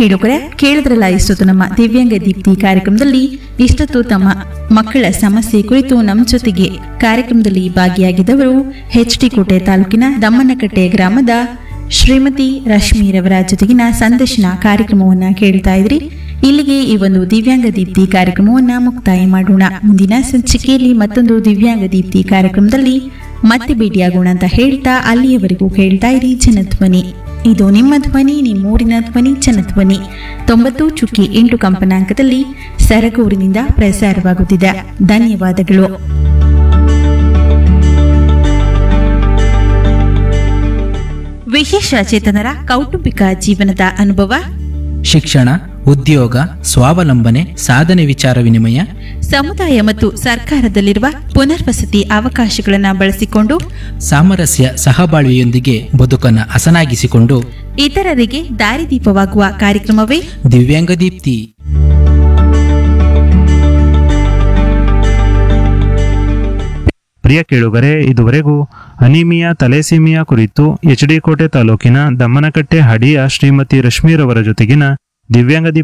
ಕೇಳುಗರೆ ಕೇಳಿದ್ರಲ್ಲ ಇಷ್ಟೊತ್ತು ನಮ್ಮ ದಿವ್ಯಾಂಗ ದೀಪ್ತಿ ಕಾರ್ಯಕ್ರಮದಲ್ಲಿ ಇಷ್ಟೊತ್ತು ತಮ್ಮ ಮಕ್ಕಳ ಸಮಸ್ಯೆ ಕುರಿತು ನಮ್ಮ ಜೊತೆಗೆ ಕಾರ್ಯಕ್ರಮದಲ್ಲಿ ಭಾಗಿಯಾಗಿದ್ದವರು ಎಚ್ ಡಿ ಕೋಟೆ ತಾಲೂಕಿನ ದಮ್ಮನಕಟ್ಟೆ ಗ್ರಾಮದ ಶ್ರೀಮತಿ ರಶ್ಮಿರವರ ಜೊತೆಗಿನ ಸಂದರ್ಶನ ಕಾರ್ಯಕ್ರಮವನ್ನ ಕೇಳ್ತಾ ಇದ್ರಿ ಇಲ್ಲಿಗೆ ಈ ಒಂದು ದಿವ್ಯಾಂಗ ದೀಪ್ತಿ ಕಾರ್ಯಕ್ರಮವನ್ನ ಮುಕ್ತಾಯ ಮಾಡೋಣ ಮುಂದಿನ ಸಂಚಿಕೆಯಲ್ಲಿ ಮತ್ತೊಂದು ದಿವ್ಯಾಂಗ ದೀಪ್ತಿ ಕಾರ್ಯಕ್ರಮದಲ್ಲಿ ಮತ್ತೆ ಭೇಟಿಯಾಗೋಣ ಅಂತ ಹೇಳ್ತಾ ಅಲ್ಲಿಯವರೆಗೂ ಕೇಳ್ತಾ ಇರಿ ಜನಧ್ವನಿ ಇದು ನಿಮ್ಮ ಧ್ವನಿ ನಿಮ್ಮೂರಿನ ಧ್ವನಿ ಜನಧ್ವನಿ ತೊಂಬತ್ತು ಚುಕ್ಕಿ ಎಂಟು ಕಂಪನಾಂಕದಲ್ಲಿ ಸರಗೂರಿನಿಂದ ಪ್ರಸಾರವಾಗುತ್ತಿದೆ ಧನ್ಯವಾದಗಳು ವಿಶೇಷ ಚೇತನರ ಕೌಟುಂಬಿಕ ಜೀವನದ ಅನುಭವ ಶಿಕ್ಷಣ ಉದ್ಯೋಗ ಸ್ವಾವಲಂಬನೆ ಸಾಧನೆ ವಿಚಾರ ವಿನಿಮಯ ಸಮುದಾಯ ಮತ್ತು ಸರ್ಕಾರದಲ್ಲಿರುವ ಪುನರ್ವಸತಿ ಅವಕಾಶಗಳನ್ನು ಬಳಸಿಕೊಂಡು ಸಾಮರಸ್ಯ ಸಹಬಾಳ್ವೆಯೊಂದಿಗೆ ಬದುಕನ್ನು ಹಸನಾಗಿಸಿಕೊಂಡು ಇತರರಿಗೆ ದಾರಿದೀಪವಾಗುವ ಕಾರ್ಯಕ್ರಮವೇ ದಿವ್ಯಾಂಗ ದೀಪ್ತಿ ಪ್ರಿಯ ಕೇಳುಗರೆ ಇದುವರೆಗೂ ಅನಿಮಿಯಾ ತಲೆಸೀಮಿಯಾ ಕುರಿತು ಎಚ್ ಡಿ ಕೋಟೆ ತಾಲೂಕಿನ ದಮ್ಮನಕಟ್ಟೆ ಹಡಿಯ ಶ್ರೀಮತಿ ರಶ್ಮೀರವರ ಜೊತೆಗಿನ ದಿವ್ಯಾಂಗ